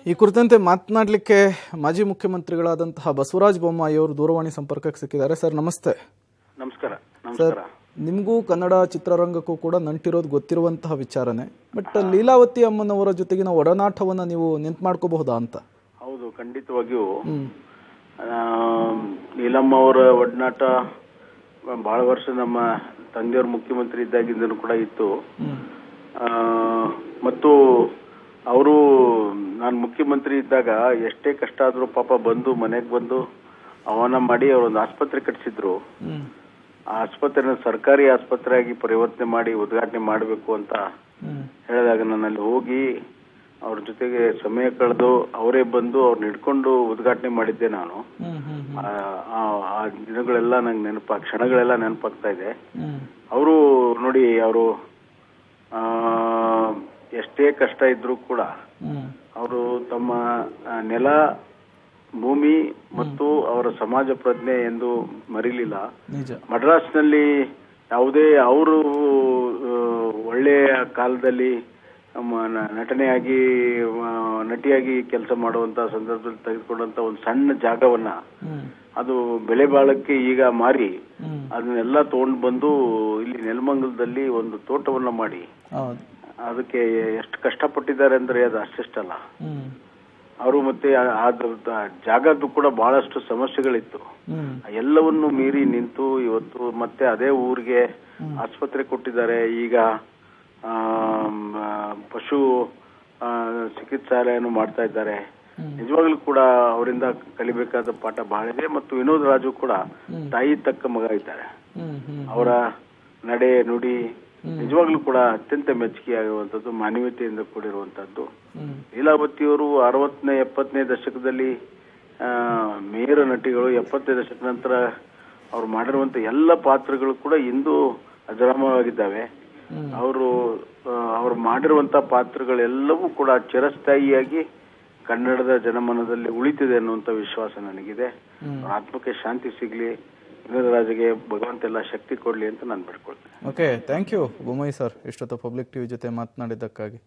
ಈ ಕುರಿತಂತೆ ಮಾತನಾಡಲಿಕ್ಕೆ ಮಾಜಿ ಮುಖ್ಯಮಂತ್ರಿಗಳಾದಂತಹ ಬಸವರಾಜ ಬೊಮ್ಮಾಯಿ ಅವರು ದೂರವಾಣಿ ಸಂಪರ್ಕಕ್ಕೆ ಸಿಕ್ಕಿದ್ದಾರೆ ಸರ್ ನಮಸ್ತೆ ನಮಸ್ಕಾರ ಸರ್ ನಮಸ್ಕಾರ ನಿಮಗೂ ಕನ್ನಡ ಚಿತ್ರರಂಗಕ್ಕೂ ಕೂಡ ನಂಟಿರೋದು ಗೊತ್ತಿರುವಂತಹ ವಿಚಾರನೆ ಬಟ್ ಲೀಲಾವತಿ ಅಮ್ಮನವರ ಜೊತೆಗಿನ ಒಡನಾಟವನ್ನು ನೀವು ನೆನ್ಪು ಮಾಡ್ಕೋಬಹುದಾ ಅಂತ ಹೌದು ಖಂಡಿತವಾಗಿಯೂ ಹ್ಮ್ ಆ, ನೀಲಮ್ಮ ಅವರ ಒಡನಾಟ ಬಹಳ ವರ್ಷ ನಮ್ಮ ತಂದೆಯವರು ಮುಖ್ಯಮಂತ್ರಿ ಇದ್ದಾಗಿಂದನೂ ಕೂಡ ಇತ್ತು ಹ್ಮ್ ಆ, ಮತ್ತು ಅವರು ನಾನು ಮುಖ್ಯಮಂತ್ರಿ ಇದ್ದಾಗ ಎಷ್ಟೇ ಕಷ್ಟ ಆದ್ರೂ ಪಾಪ ಬಂದು ಮನೆಗೆ ಬಂದು ಆಹ್ವಾನ ಮಾಡಿ ಅವರೊಂದು ಆಸ್ಪತ್ರೆ ಕಟ್ಟಿಸಿದ್ರು ಹ್ಮ್ ಆ ಆಸ್ಪತ್ರೆನ ಸರ್ಕಾರಿ ಆಸ್ಪತ್ರೆಯಾಗಿ ಪರಿವರ್ತನೆ ಮಾಡಿ ಉದ್ಘಾಟನೆ ಮಾಡಬೇಕು ಅಂತ ಹ್ಮ್ ಹೇಳಿದಾಗ ನಾನು ಅಲ್ಲಿ ಹೋಗಿ ಅವ್ರ ಜೊತೆಗೆ ಸಮಯ ಕಳೆದು ಅವರೇ ಬಂದು ಅವ್ರನ್ನ ಹಿಡ್ಕೊಂಡು ಉದ್ಘಾಟನೆ ಮಾಡಿದ್ದೆ ನಾನು ಹ್ಮ್ ಹ್ಮ್ ಹ್ಮ್ ಆ- ಆ- ಆ ದಿನಗಳೆಲ್ಲ ನಂಗೆ ನೆನಪ ಕ್ಷಣಗಳೆಲ್ಲ ನೆನಪಾಗ್ತಾ ಇದೆ ಹ್ಮ್ ಅವರು ನೋಡಿ ಅವರು ಎಷ್ಟೇ ಕಷ್ಟ ಇದ್ರೂ ಕೂಡ ಹ್ಮ್ ಅವರು ತಮ್ಮ ಆ, ನೆಲ ಭೂಮಿ ಮತ್ತು ಅವರ ಸಮಾಜ ಪ್ರಜ್ಞೆ ಎಂದು ಮರಿಲಿಲ್ಲ ನಿಜ ಮಡ್ರಾಸ್ನಲ್ಲಿ ಯಾವುದೇ ಅವರು ಒಳ್ಳೆಯ ಕಾಲದಲ್ಲಿ ನಮ್ಮ ನ- ನಟನೆಯಾಗಿ ಆ, ನಟಿಯಾಗಿ ಕೆಲಸ ಮಾಡುವಂತ ಸಂದರ್ಭದಲ್ಲಿ ತೆಗೆದುಕೊಂಡಂತ ಒಂದು ಸಣ್ಣ ಜಾಗವನ್ನ ಹ್ಮ್ ಅದು ಬೆಲೆ ಬಾಳಕ್ಕೆ ಈಗ ಮಾರಿ ಹ್ಮ್ ಅದನ್ನೆಲ್ಲ ತಗೊಂಡು ಬಂದು ಇಲ್ಲಿ ನೆಲಮಂಗಲದಲ್ಲಿ ಒಂದು ತೋಟವನ್ನ ಮಾಡಿ ಹೌದು ಅದಕ್ಕೆ ಎಷ್ಟು ಕಷ್ಟಪಟ್ಟಿದ್ದಾರೆ ಅಂದ್ರೆ ಅದು ಅಷ್ಟಿಷ್ಟಲ್ಲ ಹ್ಮ್ ಅವರು ಮತ್ತೆ ಆ- ಅದು ಜಾಗದ್ದು ಕೂಡ ಬಹಳಷ್ಟು ಸಮಸ್ಯೆಗಳಿತ್ತು ಹ್ಮ್ ಎಲ್ಲವನ್ನು ಮೀರಿ ನಿಂತು ಇವತ್ತು ಮತ್ತೆ ಅದೇ ಊರಿಗೆ ಆಸ್ಪತ್ರೆ ಕೊಟ್ಟಿದ್ದಾರೆ ಈಗ ಆಮ್, ಆ, ಪಶು ಆ, ಚಿಕಿತ್ಸಾಲಯನು ಮಾಡ್ತಾ ಇದ್ದಾರೆ ಹ್ಮ್. ನಿಜವಾಗ್ಲೂ ಕೂಡ ಅವರಿಂದ ಕಲಿಬೇಕಾದ ಪಾಠ ಬಹಳ ಇದೆ ಮತ್ತು ವಿನೋದ್ ರಾಜು ಕೂಡ ಹ್ಮ್. ತಾಯಿ ತಕ್ಕ ಮಗ ಇದ್ದಾರೆ ಹ್ಮ್ ಹ್ಮ್ ಅವರ ನಡೆ ನುಡಿ ನಿಜವಾಗ್ಲೂ ಕೂಡ ಅತ್ಯಂತ ಮೆಚ್ಚುಗೆಯಾಗಿರುವಂತದ್ದು ಮಾನವೀಯತೆಯಿಂದ ಕೂಡಿರುವಂತದ್ದು ಹ್ಮ್ ಲೀಲಾವತಿಯವರು ಅರವತ್ತನೇ ಎಪ್ಪತ್ತನೇ ದಶಕದಲ್ಲಿ ಆ, ಮೇರ ನಟಿಗಳು ಎಪ್ಪತ್ತನೇ ದಶಕ ನಂತರ ಅವ್ರು ಮಾಡಿರುವಂತ ಎಲ್ಲ ಪಾತ್ರಗಳು ಕೂಡ ಇಂದು ಅಜರಾಮವಾಗಿದ್ದಾವೆ ಹ್ಮ್. ಅವರು ಅವ್ರು ಮಾಡಿರುವಂತ ಪಾತ್ರಗಳೆಲ್ಲವೂ ಕೂಡ ಚಿರಸ್ಥಾಯಿಯಾಗಿ ಕನ್ನಡದ ಜನಮನದಲ್ಲಿ ಉಳಿತಿದೆ ಅನ್ನುವಂತ ವಿಶ್ವಾಸ ನನಗಿದೆ ಹ್ಮ್. ಅವ್ರ ಆತ್ಮಕ್ಕೆ ಶಾಂತಿ ಸಿಗ್ಲಿ ವಿನೋದ ರಾಜಗೆ ಭಗವಂತ ಎಲ್ಲ ಶಕ್ತಿ ಕೊಡ್ಲಿ ಅಂತ ನಾನು ಬಿಡ್ಕೊಳ್ತೇನೆ okay thank you Bommai sir ಇಷ್ಟೊತ್ತು ಪಬ್ಲಿಕ್ ಟಿವಿ ಜೊತೆ ಮಾತನಾಡಿದ್ದಕ್ಕಾಗಿ